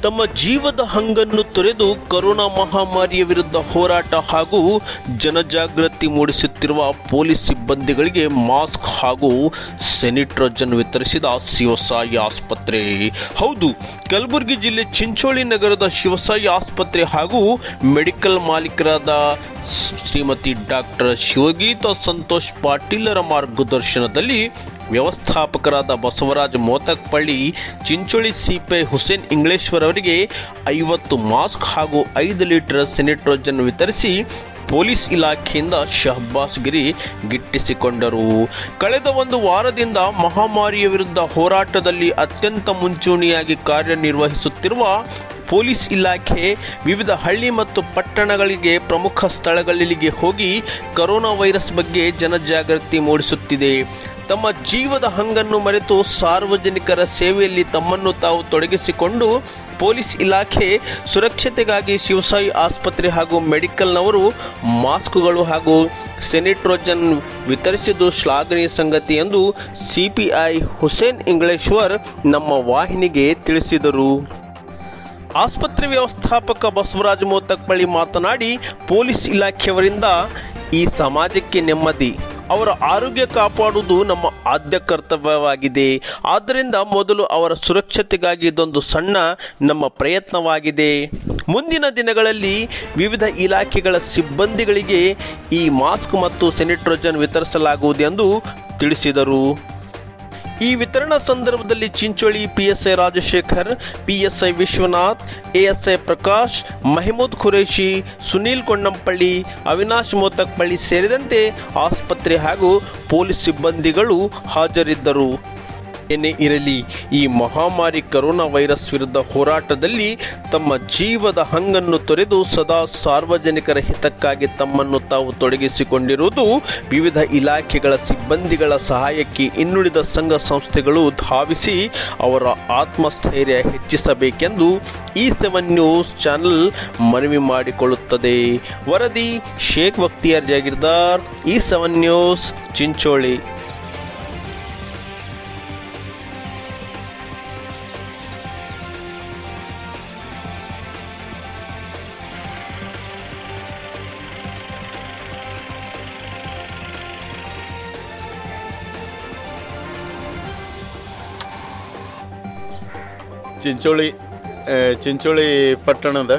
ತಮ್ಮ ಜೀವದ ಹಂಗನ್ನು ತೊರೆದು ಕೊರೋನಾ ಮಹಾಮಾರಿಯ ವಿರುದ್ಧ ಹೋರಾಟ ಹಾಗೂ ಜನಜಾಗೃತಿ ಮೂಡಿಸುತ್ತಿರುವ ಪೊಲೀಸ್ ಸಿಬ್ಬಂದಿಗಳಿಗೆ ಮಾಸ್ಕ್ ಹಾಗೂ ಸ್ಯಾನಿಟ್ರೋಜನ್ ವಿತರಿಸಿದ ಶಿವಸಾಯಿ ಆಸ್ಪತ್ರೆ ಹೌದು ಕಲಬುರಗಿ ಜಿಲ್ಲೆ ಚಿಂಚೋಳಿ ನಗರದ ಶಿವಸಾಯಿ ಆಸ್ಪತ್ರೆ ಹಾಗೂ ಮೆಡಿಕಲ್ ಮಾಲೀಕರಾದ ಶ್ರೀಮತಿ ಡಾಕ್ಟರ್ ಶಿವಗೀತಾ ಸಂತೋಷ್ ಪಾಟೀಲರ ಮಾರ್ಗದರ್ಶನದಲ್ಲಿ ವ್ಯವಸ್ಥಾಪಕರಾದ ಬಸವರಾಜ್ ಮೋತಕ್ಪಳ್ಳಿ ಚಿಂಚೋಳಿ ಸಿಪೈ ಹುಸೇನ್ ಇಂಗ್ಲೇಶ್ವರ್ ಅವರಿಗೆ ಐವತ್ತು ಮಾಸ್ಕ್ ಹಾಗೂ ಐದು ಲೀಟರ್ ಸ್ಯಾನಿಟ್ರೋಜನ್ ವಿತರಿಸಿ ಪೊಲೀಸ್ ಇಲಾಖೆಯಿಂದ ಶಹಬ್ಬಾಸ್ ಗಿರಿ ಗಿಟ್ಟಿಸಿಕೊಂಡರು ಕಳೆದ ಒಂದು ವಾರದಿಂದ ಮಹಾಮಾರಿಯ ವಿರುದ್ಧ ಹೋರಾಟದಲ್ಲಿ ಅತ್ಯಂತ ಮುಂಚೂಣಿಯಾಗಿ ಕಾರ್ಯನಿರ್ವಹಿಸುತ್ತಿರುವ ಪೊಲೀಸ್ ಇಲಾಖೆ ವಿವಿಧ ಹಳ್ಳಿ ಮತ್ತು ಪಟ್ಟಣಗಳಿಗೆ ಪ್ರಮುಖ ಸ್ಥಳಗಳಿಗೆ ಹೋಗಿ ಕರೋನಾ ವೈರಸ್ ಬಗ್ಗೆ ಜನಜಾಗೃತಿ ಮೂಡಿಸುತ್ತಿದೆ ತಮ್ಮ ಜೀವದ ಹಂಗನ್ನು ಮರೆತು ಸಾರ್ವಜನಿಕರ ಸೇವೆಯಲ್ಲಿ ತಮ್ಮನ್ನು ತಾವು ತೊಡಗಿಸಿಕೊಂಡು ಪೊಲೀಸ್ ಇಲಾಖೆ ಸುರಕ್ಷತೆಗಾಗಿ ಶಿವಸಾಯಿ ಆಸ್ಪತ್ರೆ ಹಾಗೂ ಮೆಡಿಕಲ್ನವರು ಮಾಸ್ಕ್ಗಳು ಹಾಗೂ ಸ್ಯಾನಿಟ್ರೋಜನ್ ವಿತರಿಸಿದ್ದು ಶ್ಲಾಘನೀಯ ಸಂಗತಿ ಎಂದು ಸಿಪಿಐ ಹುಸೇನ್ ಇಂಗ್ಲೇಶ್ವರ್ ನಮ್ಮ ವಾಹಿನಿಗೆ ತಿಳಿಸಿದರು ಆಸ್ಪತ್ರೆ ವ್ಯವಸ್ಥಾಪಕ ಬಸವರಾಜ ಮೋತಕ್ಪಳ್ಳಿ ಮಾತನಾಡಿ ಪೊಲೀಸ್ ಇಲಾಖೆಯವರಿಂದ ಈ ಸಮಾಜಕ್ಕೆ ನೆಮ್ಮದಿ ಅವರ ಆರೋಗ್ಯ ಕಾಪಾಡುವುದು ನಮ್ಮ ಆದ್ಯ ಕರ್ತವ್ಯವಾಗಿದೆ ಆದ್ದರಿಂದ ಮೊದಲು ಅವರ ಸುರಕ್ಷತೆಗಾಗಿ ಇದೊಂದು ಸಣ್ಣ ನಮ್ಮ ಪ್ರಯತ್ನವಾಗಿದೆ ಮುಂದಿನ ದಿನಗಳಲ್ಲಿ ವಿವಿಧ ಇಲಾಖೆಗಳ ಸಿಬ್ಬಂದಿಗಳಿಗೆ ಈ ಮಾಸ್ಕ್ ಮತ್ತು ಸ್ಯಾನಿಟ್ರೋಜನ್ ವಿತರಿಸಲಾಗುವುದು ಎಂದು ತಿಳಿಸಿದರು ಈ ವಿತರಣಾ ಸಂದರ್ಭದಲ್ಲಿ Chincholi PSI Rajashekar PSI Vishwanath ASI Prakash Mahmood Qureshi Sunil Kondampalli Avinash Motakpalli ಸೇರಿದಂತೆ ಆಸ್ಪತ್ರೆ ಹಾಗೂ ಪೊಲೀಸ್ ಸಿಬ್ಬಂದಿಗಳು ಹಾಜರಿದ್ದರು ಏನೇ ಇರಲಿ ಈ ಮಹಾಮಾರಿ ಕರೋನಾ ವೈರಸ್ ವಿರುದ್ಧ ಹೋರಾಟದಲ್ಲಿ ತಮ್ಮ ಜೀವದ ಹಂಗನ್ನು ತೊರೆದು ಸದಾ ಸಾರ್ವಜನಿಕರ ಹಿತಕ್ಕಾಗಿ ತಮ್ಮನ್ನು ತಾವು ತೊಡಗಿಸಿಕೊಂಡಿರುವುದು ವಿವಿಧ ಇಲಾಖೆಗಳ ಸಿಬ್ಬಂದಿಗಳ ಸಹಾಯಕ್ಕೆ ಇನ್ನುಳಿದ ಸಂಘ ಸಂಸ್ಥೆಗಳು ಧಾವಿಸಿ ಅವರ ಆತ್ಮಸ್ಥೈರ್ಯ ಹೆಚ್ಚಿಸಬೇಕೆಂದು ಈ ಸೆವೆನ್ ನ್ಯೂಸ್ ಚಾನೆಲ್ ಮನವಿ ಮಾಡಿಕೊಳ್ಳುತ್ತದೆ ವರದಿ ಶೇಖ್ ಬಕ್ತಿಯಾರ್ ಜಾಗೀರ್ದಾರ್ ಈ ಸೆವೆನ್ ನ್ಯೂಸ್ ಚಿಂಚೋಳಿ ಚಿಂಚೋಳಿ ಆ, ಚಿಂಚೋಳಿ ಪಟ್ಟಣದ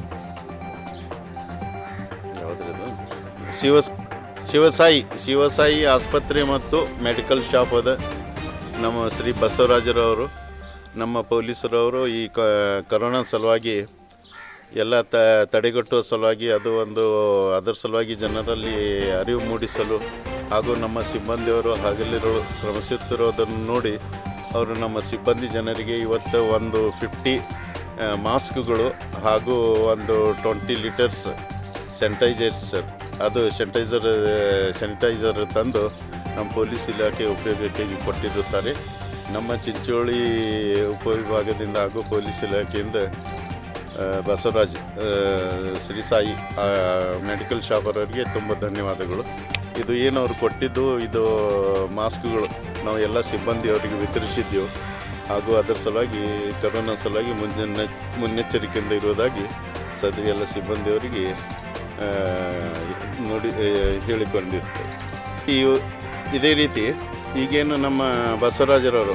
ಯಾವುದ್ರದು ಶಿವ ಶಿವಸಾಯಿ ಶಿವಸಾಯಿ ಆಸ್ಪತ್ರೆ ಮತ್ತು ಮೆಡಿಕಲ್ ಶಾಪ್ ಅದ ನಮ್ಮ ಶ್ರೀ ಬಸವರಾಜರವರು ನಮ್ಮ ಪೊಲೀಸರವರು ಈ ಕ ಕರೋನಾ ಸಲುವಾಗಿ ಎಲ್ಲ ತ ತಡೆಗಟ್ಟುವ ಸಲುವಾಗಿ ಅದು ಒಂದು ಅದರ ಸಲುವಾಗಿ ಜನರಲ್ಲಿ ಅರಿವು ಮೂಡಿಸಲು ಹಾಗೂ ನಮ್ಮ ಸಿಬ್ಬಂದಿಯವರು ಹಗಲಿರೋ ಶ್ರಮಿಸುತ್ತಿರೋದನ್ನು ನೋಡಿ ಅವರು ನಮ್ಮ ಸಿಬ್ಬಂದಿ ಜನರಿಗೆ ಇವತ್ತು ಒಂದು ಫಿಫ್ಟಿ ಮಾಸ್ಕ್ಗಳು ಹಾಗೂ ಒಂದು ಟ್ವೆಂಟಿ ಲೀಟರ್ಸ್ ಸ್ಯಾನಿಟೈಸರ್ಸ್ ಅದು ಸ್ಯಾನಿಟೈಸರ್ ಸ್ಯಾನಿಟೈಸರ್ ತಂದು ನಮ್ಮ ಪೊಲೀಸ್ ಇಲಾಖೆ ಉಪಯೋಗಕ್ಕೆ ಕೊಟ್ಟಿರುತ್ತಾರೆ ನಮ್ಮ ಚಿಂಚೋಳಿ ಉಪವಿಭಾಗದಿಂದ ಹಾಗೂ ಪೊಲೀಸ್ ಇಲಾಖೆಯಿಂದ ಆ, ಬಸವರಾಜ್ ಆ, ಶ್ರೀ ಸಾಯಿ ಆ, ಮೆಡಿಕಲ್ ಶಾಪ್ ಅವರಿಗೆ ತುಂಬ ಧನ್ಯವಾದಗಳು ಇದು ಏನು ಅವ್ರು ಕೊಟ್ಟಿದ್ದು ಇದು ಮಾಸ್ಕ್ಗಳು ನಾವು ಎಲ್ಲ ಸಿಬ್ಬಂದಿಯವರಿಗೆ ವಿತರಿಸಿದ್ದೆವು ಹಾಗೂ ಅದರ ಸಲುವಾಗಿ ಕರೋನಾ ಸಲುವಾಗಿ ಮುನ್ನೆಚ್ಚ ಮುನ್ನೆಚ್ಚರಿಕೆಯಿಂದ ಇರುವುದಾಗಿ ಸದ್ಯ ಎಲ್ಲ ಸಿಬ್ಬಂದಿಯವರಿಗೆ ಆ, ನೋಡಿ ಆ, ಹೇಳಿಕೊಂಡಿರ್ತೇವೆ ಈ ಇದೇ ರೀತಿ ಈಗೇನು ನಮ್ಮ ಬಸವರಾಜರವರು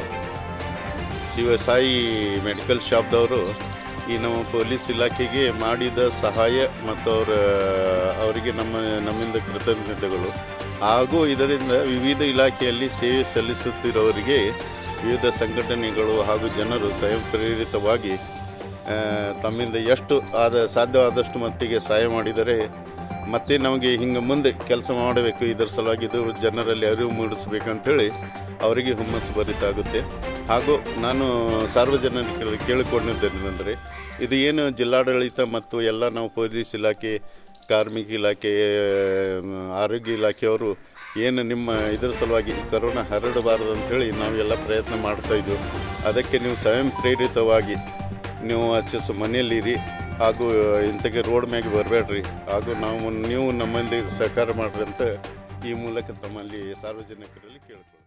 ಶಿವ ಸಾಯಿ ಮೆಡಿಕಲ್ ಶಾಪ್ದವರು ಈ ನಮ್ಮ ಪೊಲೀಸ್ ಇಲಾಖೆಗೆ ಮಾಡಿದ ಸಹಾಯ ಮತ್ತು ಅವರ ಅವರಿಗೆ ನಮ್ಮ ನಮ್ಮಿಂದ ಕೃತಜ್ಞತೆಗಳು ಹಾಗೂ ಇದರಿಂದ ವಿವಿಧ ಇಲಾಖೆಯಲ್ಲಿ ಸೇವೆ ಸಲ್ಲಿಸುತ್ತಿರೋರಿಗೆ ವಿವಿಧ ಸಂಘಟನೆಗಳು ಹಾಗೂ ಜನರು ಸ್ವಯಂ ಪ್ರೇರಿತವಾಗಿ ಆ, ತಮ್ಮಿಂದ ಎಷ್ಟು ಆದ ಸಾಧ್ಯವಾದಷ್ಟು ಮಟ್ಟಿಗೆ ಸಹಾಯ ಮಾಡಿದರೆ ಮತ್ತೆ ನಮಗೆ ಹಿಂಗೆ ಮುಂದೆ ಕೆಲಸ ಮಾಡಬೇಕು ಇದರ ಸಲುವಾಗಿ ಇದು ಜನರಲ್ಲಿ ಅರಿವು ಮೂಡಿಸ್ಬೇಕಂತೇಳಿ ಅವರಿಗೆ ಹುಮ್ಮಸ್ಸು ಭರಿತಾಗುತ್ತೆ ಹಾಗೂ ನಾನು ಸಾರ್ವಜನಿಕರಲ್ಲಿ ಕೇಳಿಕೊಂಡಿದ್ದೇನೆಂದರೆ ಇದು ಏನು ಜಿಲ್ಲಾಡಳಿತ ಮತ್ತು ಎಲ್ಲ ನಾವು ಪೊಲೀಸ್ ಇಲಾಖೆ ಕಾರ್ಮಿಕ ಇಲಾಖೆ ಆರೋಗ್ಯ ಇಲಾಖೆಯವರು ಏನು ನಿಮ್ಮ ಇದರ ಸಲುವಾಗಿ ಕರೋನಾ ಹರಡಬಾರದು ಅಂಥೇಳಿ ನಾವೆಲ್ಲ ಪ್ರಯತ್ನ ಮಾಡ್ತಾ ಇದ್ವು ಅದಕ್ಕೆ ನೀವು ಸ್ವಯಂ ಪ್ರೇರಿತವಾಗಿ ನೀವು ಆಚೆ ಮನೆಯಲ್ಲಿರಿ ಹಾಗೂ ಇಂಥಕ್ಕೆ ರೋಡ್ ಮ್ಯಾಗೆ ಬರಬೇಡ್ರಿ ಹಾಗೂ ನಾವು ನೀವು ನಮ್ಮಲ್ಲಿ ಸಹಕಾರ ಮಾಡ್ರಿ ಅಂತ ಈ ಮೂಲಕ ತಮ್ಮಲ್ಲಿ ಸಾರ್ವಜನಿಕರಲ್ಲಿ ಕೇಳ್ಕೊಳ್ಳಿ